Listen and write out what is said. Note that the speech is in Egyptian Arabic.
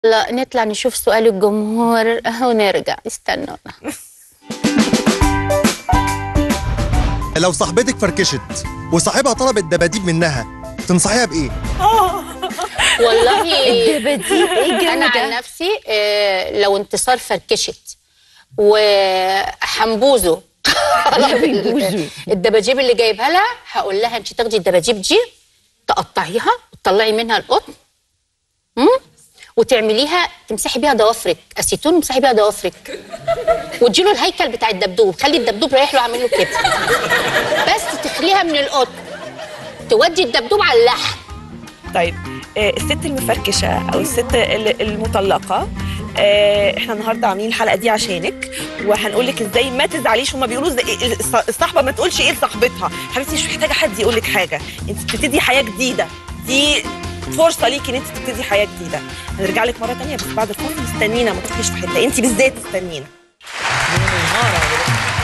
لا نطلع نشوف سؤال الجمهور ونرجع استنونا لو صاحبتك فركشت وصاحبها طلب الدباديب منها تنصحيها بايه؟ والله الدباديب ايه الجو انا عن ده نفسي آه، لو انتصار فركشت وحنبوزه حنبوزه. الدباجيب اللي جايبها لها هقول لها انت تاخدي الدباجيب دي تقطعيها وتطلعي منها القطن مم؟ وتعمليها تمسحي بيها ضوافرك اسيتون وتمسحي بيها ضوافرك وتجيله الهيكل بتاع الدبدوب خلي الدبدوب رايح له عامل له كده بس تخليها من القطن تودي الدبدوب على اللحم طيب آه، الست المفركشه او الست ال- المطلقه آه، احنا النهارده عاملين الحلقه دي عشانك وهنقول لك ازاي ما تزعليش هما بيقولوا ازاي الص- الصاحبه ما تقولش ايه لصاحبتها حبيبتي مش محتاجه حد يقول لك حاجه انت بتبتدي حياه جديده دي فرصه ليكي ان انت تبتدي حياه جديده هنرجع لك مره تانية بس بعد الفاصل استنينا ما تروحيش في حته انت بالذات استنينا